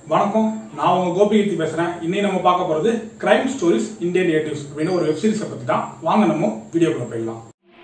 வணக்கம் நான் உங்க கோபிகீர்த்தி பேசுறேன் இன்னைக்கு நம்ம பார்க்க போறது கிரைம் ஸ்டோரிஸ் இந்தியன் நேட்டிவ்ஸ் அப்படின்னு ஒரு வெப் சீரிஸை பத்தி தான் வாங்க நம்ம வீடியோக்குள்ள போயிடலாம்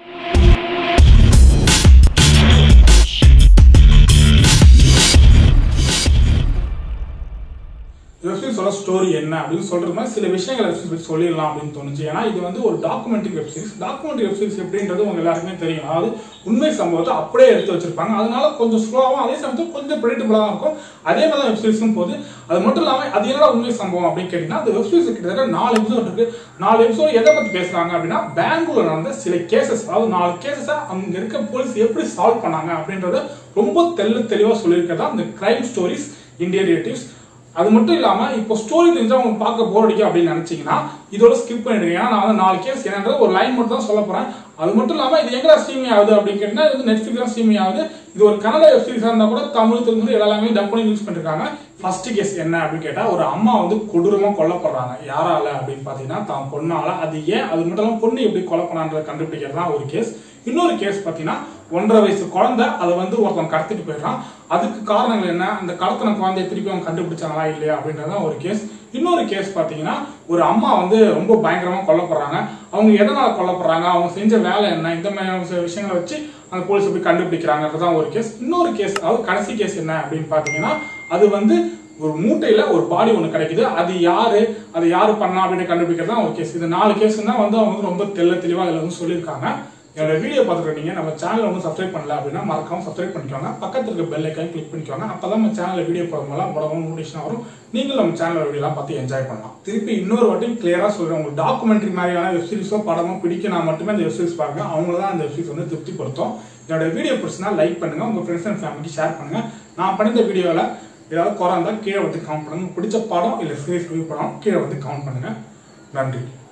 வெப்சீரிஸோட ஸ்டோரி என்ன அப்படின்னு சொல்றது மாதிரி சில விஷயங்களை வெப்சீரிஸ் சொல்லிடலாம் அப்படின்னு தோணுச்சு ஏன்னா இது வந்து ஒரு டாக்குமெண்ட்ரி வெப்சீரிஸ் டாக்குமெண்ட்ரி வெப்சீரிஸ் எப்படின்றது உங்க எல்லாருக்குமே தெரியும் அதாவது உண்மை சம்பவத்தை அப்படியே எடுத்து வச்சிருப்பாங்க அதனால கொஞ்சம் ஸ்லோவாகவும் அதே சமயத்தில் கொஞ்சம் ப்ரெடிக்டபுளாக இருக்கும் அதே மாதிரி தான் வெப்சீரிஸும் போது அது மட்டும் இல்லாமல் அது என்னடா உண்மை சம்பவம் அப்படின்னு கேட்டீங்கன்னா அந்த வெப்சீரிஸ் கிட்டத்தட்ட நாலு எபிசோட் இருக்கு நாலு எபிசோட் எதை பத்தி பேசுறாங்க அப்படின்னா பெங்களூர்ல நடந்த சில கேசஸ் அதாவது நாலு கேசஸை அங்க இருக்க போலீஸ் எப்படி சால்வ் பண்ணாங்க அப்படின்றத ரொம்ப தெள்ள தெளிவாக சொல்லியிருக்கதா அந்த கிரைம் ஸ்டோரிஸ் இந்தியன் ரிலேட்டிவ்ஸ் அது மட்டும் இல்லாம இப்போ ஸ்டோரி தெரிஞ்சா உங்களுக்கு பார்க்க போர் அடிக்கும் அப்படின்னு நினைச்சீங்கன்னா இதோட ஸ்கிப் பண்ணிடுங்க ஏன்னா நான் வந்து நாலு கேஸ் என்னன்றது ஒரு லைன் மட்டும் தான் சொல்ல போறேன் அது மட்டும் இல்லாம இது எங்கடா ஸ்ட்ரீமிங் ஆகுது அப்படின்னு கேட்டீங்கன்னா இது நெட்ஃபிளிக்ஸ் தான் ஸ்ட்ரீமிங் ஆகுது இது ஒரு கன்னட வெப் சீரிஸா இருந்தா கூட தமிழ் தெலுங்கு எல்லாமே டப் பண்ணி யூஸ் பண்ணிருக்காங்க ஃபர்ஸ்ட் கேஸ் என்ன அப்படின்னு கேட்டா ஒரு அம்மா வந்து கொடூரமா கொல்லப்படுறாங்க யாரால அப்படின்னு பாத்தீங்கன்னா தான் பொண்ணால அது ஏன் அது மட்டும் இல்லாம பொண்ணு எப்படி கொலை பண்ணான்றத கண்டுபிடிக்கிறது தான் ஒரு கேஸ் இன்னொரு கேஸ் பாத்தீங்கன்னா ஒன்றரை வயசு குழந்தை அதை வந்து ஒருத்தன் கடத்திட்டு போயிடுறான் அதுக்கு காரணங்கள் என்ன அந்த கடத்தின குழந்தைய திருப்பி அவங்க கண்டுபிடிச்சாங்களா இல்லையா அப்படின்றதான் ஒரு கேஸ் இன்னொரு கேஸ் பாத்தீங்கன்னா ஒரு அம்மா வந்து ரொம்ப பயங்கரமா கொல்லப்படுறாங்க அவங்க எதனால கொல்லப்படுறாங்க அவங்க செஞ்ச வேலை என்ன இந்த மாதிரி சில விஷயங்களை வச்சு அந்த போலீஸ் எப்படி கண்டுபிடிக்கிறாங்கன்றதான் ஒரு கேஸ் இன்னொரு கேஸ் அதாவது கடைசி கேஸ் என்ன அப்படின்னு பாத்தீங்கன்னா அது வந்து ஒரு மூட்டையில ஒரு பாடி ஒன்று கிடைக்குது அது யாரு அது யாரு பண்ணா அப்படின்னு கண்டுபிடிக்கிறது தான் ஒரு கேஸ் இது நாலு கேஸ் தான் வந்து அவங்க வந்து ரொம்ப தெள்ள தெளிவா இதுல வந்து சொல்லியிருக்காங்க என்னோட வீடியோ பார்த்துட்டு நீங்க நம்ம சேனல் வந்து சப்ஸ்கிரைப் பண்ணல அப்படின்னா மறக்காம சப்ஸ்கிரைப் பண்ணிக்கோங்க பக்கத்துல இருக்க பெல் ஐக்கான் கிளிக் பண்ணிக்கோங்க அப்பதான் நம்ம சேனல்ல வீடியோ போடும்போது உடம்பு நோட்டிஃபிகேஷன் வரும் நீங்களும் நம்ம சேனல் வீடியோலாம் பார்த்து என்ஜாய் பண்ணலாம் திருப்பி இன்னொரு வாட்டி கிளியரா சொல்றேன் உங்களுக்கு டாக்குமெண்ட்ரி மாதிரியான வெப் சீரிஸோ படமோ பிடிக்கும் நான் மட்டுமே அந்த வெப் சீரிஸ் பாருங்க அவங்கள தான் அந்த வெப் சீரிஸ் வந்து திருப்திப்படுத்தும் என்னோட வீடியோ பிடிச்சினா லைக் பண்ணுங்க உங்க ஃப்ரெண்ட்ஸ் அண்ட் ஃபேமிலிக்கு ஷேர் பண்ணுங்க நான் பண்ணித்த வீடியோவில் ஏதாவது குறை இருந்தால் கீழே வந்து கவுண்ட் பண்ணுங்க பிடிச்ச படம் இல்லை சீரிஸ் ரிவ்யூ படம் கீழே வந்து கவுண்ட் பண்ணுங்க நன்றி